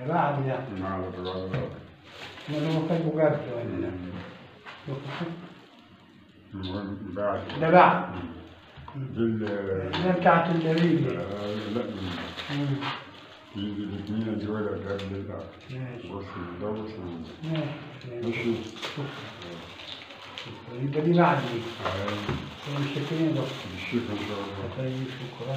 بعد ده ما على الرابع ما هو كان مجرد ولا لا المهم بعد ده بعد دي ال ده بتاعت اللبيب آه، لا مم. يجي الاثنين دول قبل ده ماشي وصل ده وصل ماشي ماشي يبقى دي بعد دي آه، متشكرين بس بالشفا ان شاء الله طيب شكرا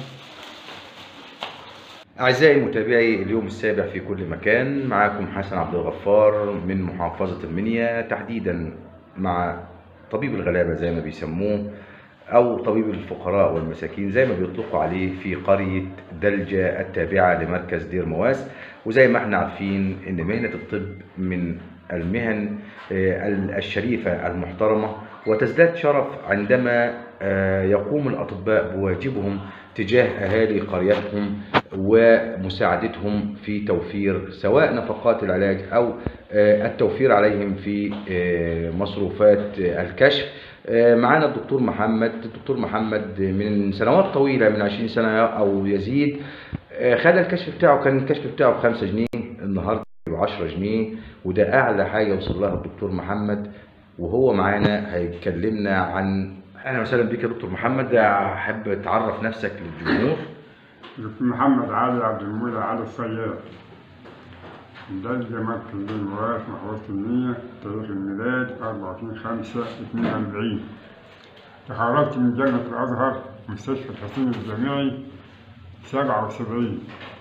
أعزائي متابعي اليوم السابع في كل مكان معاكم حسن عبد الغفار من محافظة المنيا تحديدا مع طبيب الغلابة زي ما بيسموه أو طبيب الفقراء والمساكين زي ما بيطلقوا عليه في قرية دلجة التابعة لمركز دير مواس وزي ما احنا عارفين إن مهنة الطب من المهن آه، الشريفة المحترمة وتزداد شرف عندما آه، يقوم الأطباء بواجبهم تجاه أهالي قريتهم ومساعدتهم في توفير سواء نفقات العلاج أو آه، التوفير عليهم في آه، مصروفات آه، الكشف آه، معانا الدكتور محمد الدكتور محمد من سنوات طويلة من 20 سنة أو يزيد آه، خد الكشف بتاعه كان الكشف بتاعه ب 5 جنيه النهارده ب 10 جنيه وده أعلى حاجة وصل لها الدكتور محمد وهو معانا هيكلمنا عن اهلا وسهلا بك يا دكتور محمد احب تعرف نفسك للجمهور دكتور محمد علي عبد المولى علي الصياد دلجة مركز المواس محافظة المنيا تاريخ الميلاد 24 5 42 تخرجت من جامعة الأزهر مستشفى الحسين الجامعي 77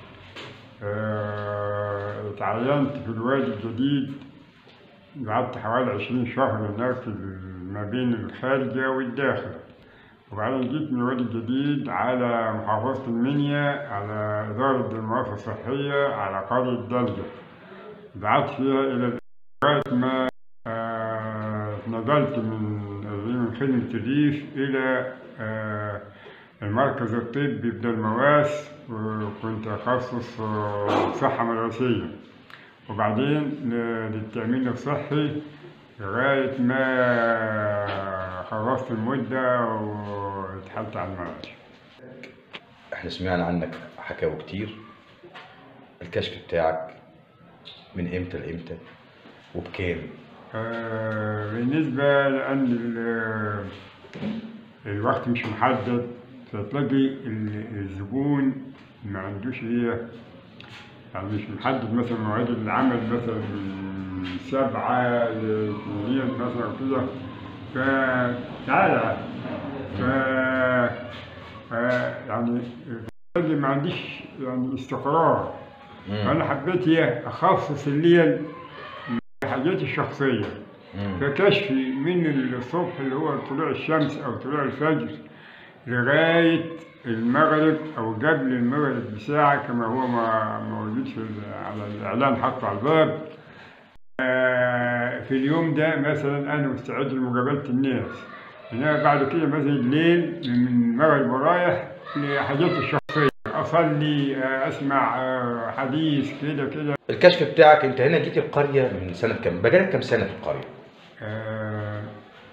آه، اتعينت في الوادي الجديد قعدت حوالي 20 شهر هناك في ما بين الخارجة والداخل وبعدين جيت من الوادي الجديد على محافظة المنيا على إدارة المؤسسة الصحية على قرية دلجة قعدت فيها إلى لغاية ما آه، اتنقلت من من خدمة الريف إلى آه، المركز الطبي بدل مواس وكنت أخصص آه، صحة مدرسية وبعدين ل- للتأمين الصحي لغاية ما خلصت المدة واتحلت على المعاش احنا سمعنا عنك حكاوي كتير الكشف بتاعك من امتى لامتى وبكام آه، بالنسبة لأن ال- الوقت مش محدد فتلاقي ال- الزبون ما عندوش ايه يعني مش محدد مثلا مواعيد العمل مثلا من سبعة لاثنين مثلا أو كده فتعالى ف ف- يعني تلاقي ما عنديش يعني استقرار مم. فأنا حبيت ايه أخصص الليل حاجاتي الشخصية مم. فكشفي من الصبح اللي هو طلوع الشمس أو طلوع الفجر لغاية المغرب أو قبل المغرب بساعة كما هو ما- موجود في ال- على الإعلان حطه على الباب آه، في اليوم ده مثلا أنا مستعد لمقابلة الناس إنما بعد كده مثلا الليل من المغرب ورايح لحاجاتي الشخصية أصلي آه، أسمع آه، حديث كده كده الكشف بتاعك انت هنا جيت القرية من سنة كام بقالك كام سنة في القرية آه،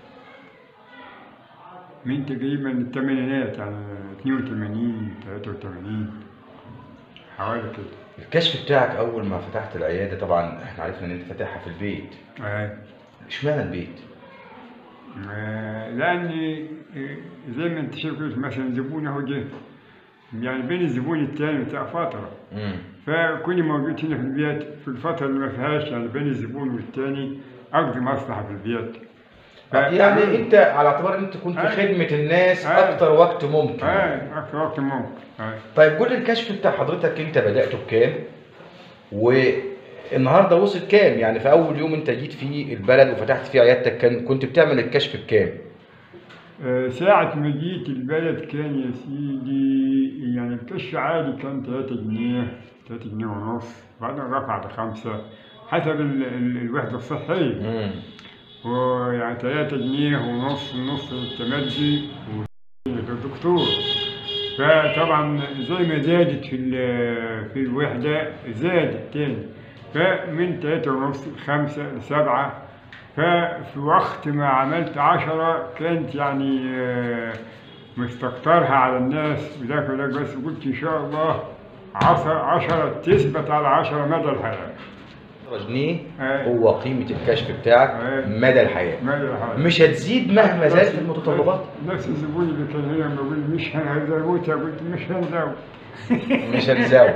من تقريبا الثمانينات يعني 82 83 حوالي كده الكشف بتاعك اول ما فتحت العيادة طبعا احنا عرفنا ان انت فاتحها في البيت آه، اشمعنى البيت آه، لأني آه، زي ما أنت شايف كده مثلا زبون أهو جه يعني بين الزبون الثاني بتاع فترة مم. فكوني موجود هنا في البيت في الفترة اللي ما فيهاش يعني بين الزبون والثاني أقضي مصلحة في البيت ف- يعني انت على اعتبار ان انت كنت في آه. خدمة الناس آه. اكتر وقت ممكن آه أكثر وقت ممكن آه. طيب قول لي الكشف بتاع حضرتك انت بدأته بكام والنهارده وصل كام يعني في اول يوم انت جيت فيه البلد وفتحت فيه عيادتك كان كنت بتعمل الكشف بكام آه، ساعة ما جيت البلد كان يا سيدي يعني الكشف عادي كان 3 جنيه 3 جنيه ونص بعدين رفع لخمسة حسب ال ال الوحدة الصحية مم. ويعني 3 جنيه ونص نص التمدي والدكتور فطبعا زي ما زادت في ال- في الوحدة زادت تاني فمن تلاتة ونص لخمسة لسبعة ففي وقت ما عملت عشرة كانت يعني آه، مستكترها على الناس وذاك وذاك بس قلت إن شاء الله عشرة عشرة تثبت على عشرة مدى الحياة 10 جنيه أي. هو قيمة الكشف بتاعك أي. مدى الحياة مدى الحياة مش هتزيد مهما زادت المتطلبات نفس الزبون اللي كان هنا بيقول مش هنزودها قلت مش هنزود مش هنزود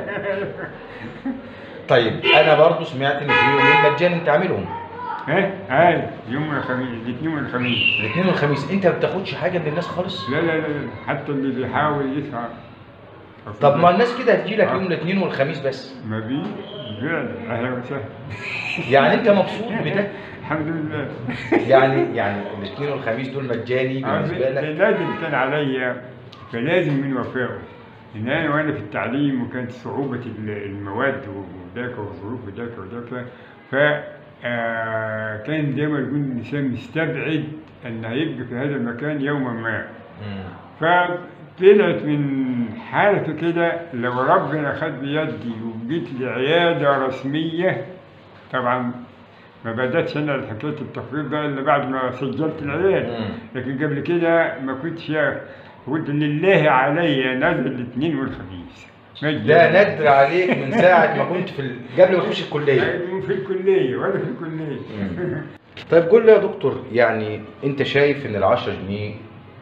طيب انا برضو سمعت ان في يومين مجاني تعملهم ايه هاي يوم الخميس الاثنين والخميس الاثنين والخميس انت ما بتاخدش حاجه من الناس خالص لا لا لا لا، حتى اللي بيحاول يسعى طب ما الناس كده هتجي لك يوم الاثنين والخميس بس ما بي فعلا اهلا وسهلا يعني انت مبسوط بده الحمد لله يعني يعني الاثنين والخميس دول مجاني بالنسبه لك لازم كان عليا فلازم من وفائه ان انا وانا في التعليم وكانت صعوبه ال- المواد وذاك وظروف وذاك وذاك ف آه، كان دايما يقول الانسان مستبعد ان هيبقى في هذا المكان يوما ما مم. فطلعت من حالته كده لو ربنا خد بيدي وجيت لعياده رسميه طبعا ما بداتش انا حكايه التخفيض ده الا بعد ما سجلت العياده مم. لكن قبل كده ما كنتش قلت لله علي نزل الاثنين والخميس مجد. ده ندر عليك من ساعه ما كنت في ال... قبل ما تخش الكليه في الكليه وانا في الكليه مم. طيب قول لي يا دكتور يعني انت شايف ان ال 10 جنيه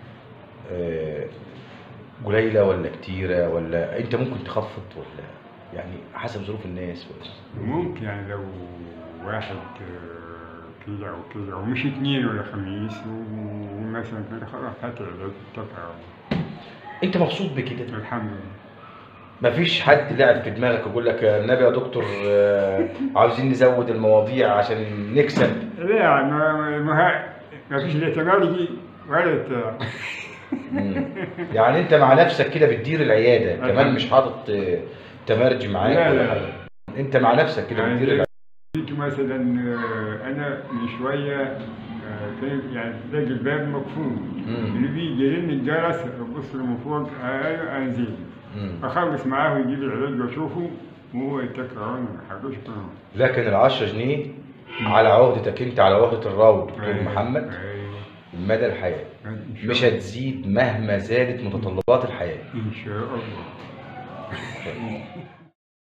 آه، قليله ولا كتيره ولا انت ممكن تخفض ولا يعني حسب ظروف الناس ولا ممكن يعني لو واحد آه، كده او كده ومش اثنين ولا خميس و- ومثلا كده خلاص هات العلاج اتفق انت مبسوط بكده الحمد لله مفيش حد لعب في دماغك يقول لك يا النبي يا دكتور آه، عاوزين نزود المواضيع عشان نكسب لا ما ما ما فيش لا تمارجي ولا بتاع. مم. يعني انت مع نفسك كده بتدير العياده كمان الحمد. مش حاطط آه، تمرج معاك لا، ولا لا، حاجه انت مع نفسك كده يعني بتدير زي- العياده جيت مثلا آه، انا من شويه آه، كان يعني تلاقي الباب مقفول مم. اللي بيجي يرن الجرس ابص له من فوق ايوه انزل مم. اخلص معاه ويجيب العلاج واشوفه وهو يتكل على ما حاجوش كلهم لكن ال 10 جنيه على عهدتك انت على عهده الراوي دكتور محمد أيوة. مدى الحياه إن شاء مش الله. هتزيد مهما زادت متطلبات الحياه ان شاء الله